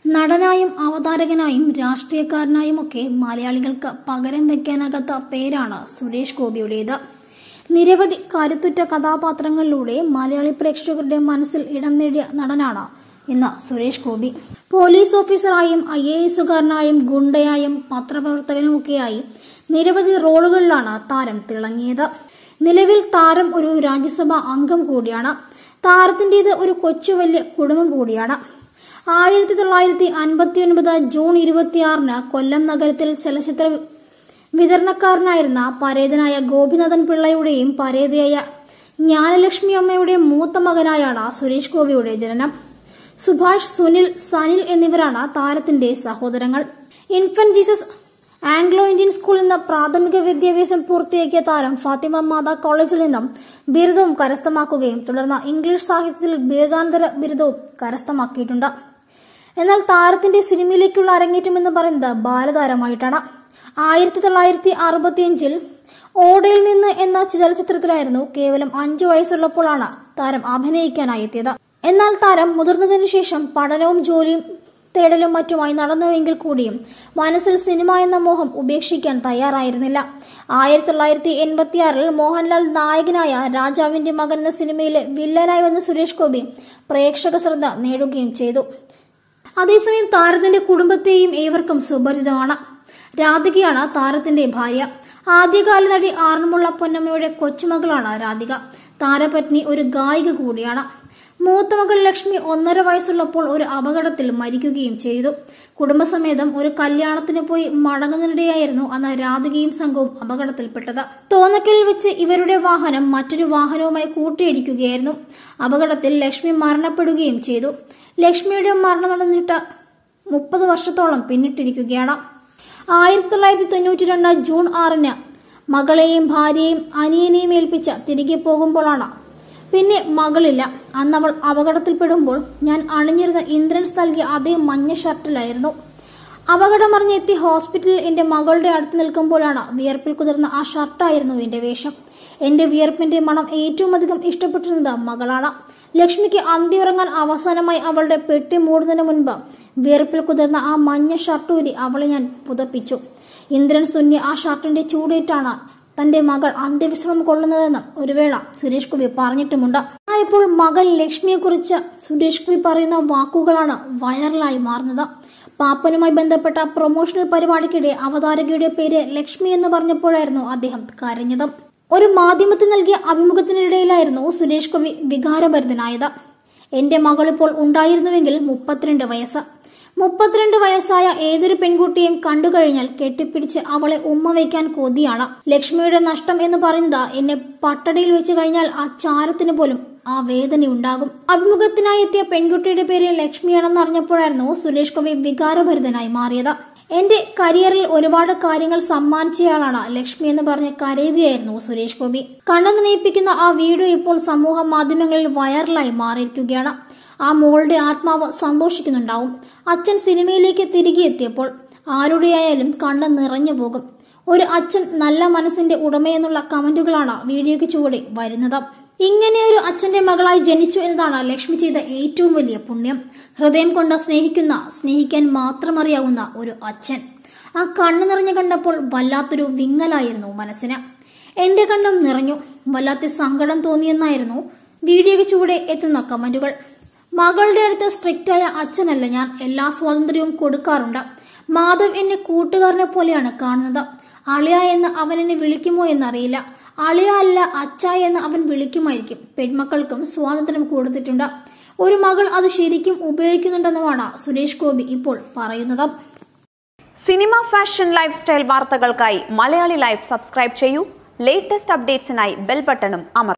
നടനായും അവതാരകനായും രാഷ്ട്രീയക്കാരനായും ഒക്കെ മലയാളികൾക്ക് പകരം വെക്കാനാകാത്ത പേരാണ് സുരേഷ് ഗോപിയുടേത് നിരവധി കരുത്തുറ്റ കഥാപാത്രങ്ങളിലൂടെ മലയാളി പ്രേക്ഷകരുടെ മനസ്സിൽ ഇടം നേടിയ നടനാണ് ഇന്ന് സുരേഷ് ഗോപി പോലീസ് ഓഫീസറായും ഐ എ എസുകാരനായും ഗുണ്ടയായും പത്രപ്രവർത്തകനുമൊക്കെയായി നിരവധി റോളുകളിലാണ് താരം തിളങ്ങിയത് നിലവിൽ താരം ഒരു രാജ്യസഭാ അംഗം കൂടിയാണ് താരത്തിന്റേത് ഒരു കൊച്ചു വലിയ കുടുംബം കൂടിയാണ് ആയിരത്തി തൊള്ളായിരത്തി അൻപത്തി ഒൻപത് ജൂൺ ഇരുപത്തിയാറിന് കൊല്ലം നഗരത്തിൽ ചലച്ചിത്ര വിതരണക്കാരനായിരുന്ന പരേതനായ ഗോപിനാഥൻ പിള്ളയുടെയും പരേതയായ ജ്ഞാനലക്ഷ്മി അമ്മയുടെയും മൂത്ത മകനായാണ് സുരേഷ് ഗോപിയുടെ ജനനം സുഭാഷ് സുനിൽ സനിൽ എന്നിവരാണ് താരത്തിന്റെ സഹോദരങ്ങൾ ഇൻഫന്റ് ജീസസ് ആംഗ്ലോ ഇന്ത്യൻ സ്കൂളിൽ നിന്ന് പ്രാഥമിക വിദ്യാഭ്യാസം പൂർത്തിയാക്കിയ താരം ഫാത്തിമ മാതാ കോളേജിൽ നിന്നും ബിരുദവും കരസ്ഥമാക്കുകയും തുടർന്ന് ഇംഗ്ലീഷ് സാഹിത്യത്തിൽ ബിരുദാന്തര ബിരുദവും കരസ്ഥമാക്കിയിട്ടുണ്ട് എന്നാൽ താരത്തിന്റെ സിനിമയിലേക്കുള്ള അരങ്ങേറ്റം എന്ന് പറയുന്നത് ബാലതാരമായിട്ടാണ് ആയിരത്തി തൊള്ളായിരത്തി അറുപത്തിയഞ്ചിൽ ഓടയിൽ നിന്ന് എന്ന ചലച്ചിത്രത്തിലായിരുന്നു കേവലം അഞ്ചു വയസ്സുള്ളപ്പോഴാണ് താരം അഭിനയിക്കാനായി എത്തിയത് എന്നാൽ താരം മുതിർന്നതിനു ശേഷം പഠനവും ജോലിയും തേടലും മറ്റുമായി നടന്നുവെങ്കിൽ കൂടിയും മനസ്സിൽ സിനിമ എന്ന മോഹം ഉപേക്ഷിക്കാൻ തയ്യാറായിരുന്നില്ല ആയിരത്തി തൊള്ളായിരത്തി എൺപത്തിയാറിൽ മോഹൻലാൽ നായകനായ രാജാവിന്റെ മകൻ എന്ന സിനിമയിലെ വില്ലനായി വന്ന സുരേഷ് ഗോപി പ്രേക്ഷക ശ്രദ്ധ നേടുകയും ചെയ്തു അതേസമയം താരത്തിന്റെ കുടുംബത്തെയും ഏവർക്കും സുപരിചിതമാണ് രാധികയാണ് താരത്തിന്റെ ഭാര്യ ആദ്യകാല നടി ആറന്മുള പൊന്നമ്മയുടെ കൊച്ചുമകളാണ് രാധിക താരപത്നി ഒരു ഗായിക കൂടിയാണ് മൂത്ത മകൾ ലക്ഷ്മി ഒന്നര വയസ്സുള്ളപ്പോൾ ഒരു അപകടത്തിൽ മരിക്കുകയും ചെയ്തു കുടുംബസമേതം ഒരു കല്യാണത്തിന് പോയി മടങ്ങുന്നതിനിടെയായിരുന്നു അന്ന് രാധികയും സംഘവും അപകടത്തിൽപ്പെട്ടത് തോന്നക്കലിൽ വെച്ച് ഇവരുടെ വാഹനം മറ്റൊരു വാഹനവുമായി കൂട്ടിയിടിക്കുകയായിരുന്നു അപകടത്തിൽ ലക്ഷ്മി മരണപ്പെടുകയും ചെയ്തു ലക്ഷ്മിയുടെ മരണം നടന്നിട്ട് മുപ്പത് വർഷത്തോളം പിന്നിട്ടിരിക്കുകയാണ് ആയിരത്തി തൊള്ളായിരത്തി തൊണ്ണൂറ്റി രണ്ട് ജൂൺ ആറിന് മകളെയും ഭാര്യയെയും അനിയനെയും ഏൽപ്പിച്ച് തിരികെ പോകുമ്പോഴാണ് പിന്നെ മകളില്ല അന്നവൾ അപകടത്തിൽപ്പെടുമ്പോൾ ഞാൻ അണിഞ്ഞിരുന്ന ഇന്ദ്രൻസ് നൽകിയ അതേ മഞ്ഞ ഷർട്ടിലായിരുന്നു അപകടമറിഞ്ഞെത്തി ഹോസ്പിറ്റലിൽ എന്റെ മകളുടെ അടുത്ത് നിൽക്കുമ്പോഴാണ് വിയർപ്പിൽ കുതിർന്ന ആ ഷർട്ടായിരുന്നു എന്റെ വേഷം എന്റെ വിയർപ്പിന്റെ മണം ഏറ്റവും അധികം ഇഷ്ടപ്പെട്ടിരുന്നത് മകളാണ് ലക്ഷ്മിക്ക് അന്തിയുറങ്ങാൻ അവസാനമായി അവളുടെ പെട്ടി മൂടുന്നതിന് മുൻപ് വിയർപ്പിൽ കുതിർന്ന ആ മഞ്ഞ ഷർട്ടൂരി അവളെ ഞാൻ പുതപ്പിച്ചു ഇന്ദ്രൻ തുന്നി ആ ഷർട്ടിന്റെ ചൂടേറ്റാണ് തന്റെ മകൾ അന്ത്യവിശ്രമം കൊള്ളുന്നതെന്ന് ഒരു വേള സുരേഷ് ഗോപി പറഞ്ഞിട്ടുമുണ്ട് ഇപ്പോൾ മകൾ ലക്ഷ്മിയെക്കുറിച്ച് സുരേഷ് ഗോപി പറയുന്ന വാക്കുകളാണ് വൈറലായി മാറുന്നത് പാപ്പനുമായി ബന്ധപ്പെട്ട പ്രൊമോഷണൽ പരിപാടിക്കിടെ അവതാരകയുടെ പേര് ലക്ഷ്മി എന്ന് പറഞ്ഞപ്പോഴായിരുന്നു അദ്ദേഹം കരഞ്ഞത് ഒരു മാധ്യമത്തിൽ നൽകിയ അഭിമുഖത്തിനിടയിലായിരുന്നു സുരേഷ് ഗോപി വികാരഭരിതനായത് എന്റെ മകൾ ഇപ്പോൾ ഉണ്ടായിരുന്നുവെങ്കിൽ മുപ്പത്തിരണ്ട് വയസ്സ് മുപ്പത്തിരണ്ട് വയസ്സായ ഏതൊരു പെൺകുട്ടിയെയും കണ്ടുകഴിഞ്ഞാൽ കെട്ടിപ്പിടിച്ച് അവളെ ഉമ്മ വയ്ക്കാൻ കൊതിയാണ് ലക്ഷ്മിയുടെ നഷ്ടം എന്ന് പറയുന്നത് എന്നെ പട്ടടയിൽ വെച്ച് കഴിഞ്ഞാൽ ആ ചാരത്തിന് പോലും ആ വേദന ഉണ്ടാകും അഭിമുഖത്തിനായി എത്തിയ പെൺകുട്ടിയുടെ പേര് ലക്ഷ്മിയാണെന്ന് അറിഞ്ഞപ്പോഴായിരുന്നു സുരേഷ് ഗോപി വികാരഭരിതനായി മാറിയത് എന്റെ കരിയറിൽ ഒരുപാട് കാര്യങ്ങൾ സമ്മാനിച്ചയാളാണ് ലക്ഷ്മി എന്ന് പറഞ്ഞ് കരയുകയായിരുന്നു സുരേഷ് ഗോപി കണ്ണു നനയിപ്പിക്കുന്ന ആ വീഡിയോ ഇപ്പോൾ സമൂഹ മാധ്യമങ്ങളിൽ വൈറലായി മാറിയിരിക്കുകയാണ് ആ മോളുടെ ആത്മാവ് സന്തോഷിക്കുന്നുണ്ടാവും അച്ഛൻ സിനിമയിലേക്ക് തിരികെ എത്തിയപ്പോൾ ആരുടെയായാലും കണ്ണ് നിറഞ്ഞു പോകും ഒരു അച്ഛൻ നല്ല മനസ്സിന്റെ ഉടമയെന്നുള്ള കമന്റുകളാണ് വീഡിയോയ്ക്ക് ചുവടെ വരുന്നത് ഇങ്ങനെ ഒരു അച്ഛന്റെ മകളായി ജനിച്ചു എന്നതാണ് ലക്ഷ്മി ചെയ്ത ഏറ്റവും വലിയ പുണ്യം ഹൃദയം കൊണ്ട് സ്നേഹിക്കുന്ന സ്നേഹിക്കാൻ മാത്രം അറിയാവുന്ന ഒരു അച്ഛൻ ആ കണ്ണ് നിറഞ്ഞു കണ്ടപ്പോൾ വല്ലാത്തൊരു വിങ്ങലായിരുന്നു മനസ്സിന് എന്റെ കണ്ണും നിറഞ്ഞു വല്ലാത്ത സങ്കടം തോന്നിയെന്നായിരുന്നു വീഡിയോയ്ക്ക് ചുവടെ എത്തുന്ന കമന്റുകൾ മകളുടെ അടുത്ത് സ്ട്രിക്റ്റ് ആയ അച്ഛനല്ല ഞാൻ എല്ലാ സ്വാതന്ത്ര്യവും കൊടുക്കാറുണ്ട് മാധവ് എന്നെ കൂട്ടുകാരനെ പോലെയാണ് കാണുന്നത് അളിയ എന്ന് അവൻ എന്നെ വിളിക്കുമോ എന്നറിയില്ല അളിയ അല്ല അച്ഛ എന്ന് അവൻ വിളിക്കുമായിരിക്കും പെൺമക്കൾക്കും സ്വാതന്ത്ര്യം കൊടുത്തിട്ടുണ്ട് ഒരു മകൾ അത് ശരിക്കും ഉപയോഗിക്കുന്നുണ്ടെന്നുമാണ് സുരേഷ് ഗോപി ഇപ്പോൾ പറയുന്നത് സിനിമ ഫാഷൻ ലൈഫ് സ്റ്റൈൽ വാർത്തകൾക്കായി മലയാളി ലൈഫ് സബ്സ്ക്രൈബ് ചെയ്യൂ ലേറ്റസ്റ്റ് അപ്ഡേറ്റ്സിനായി ബെൽ ബട്ടണും അമർ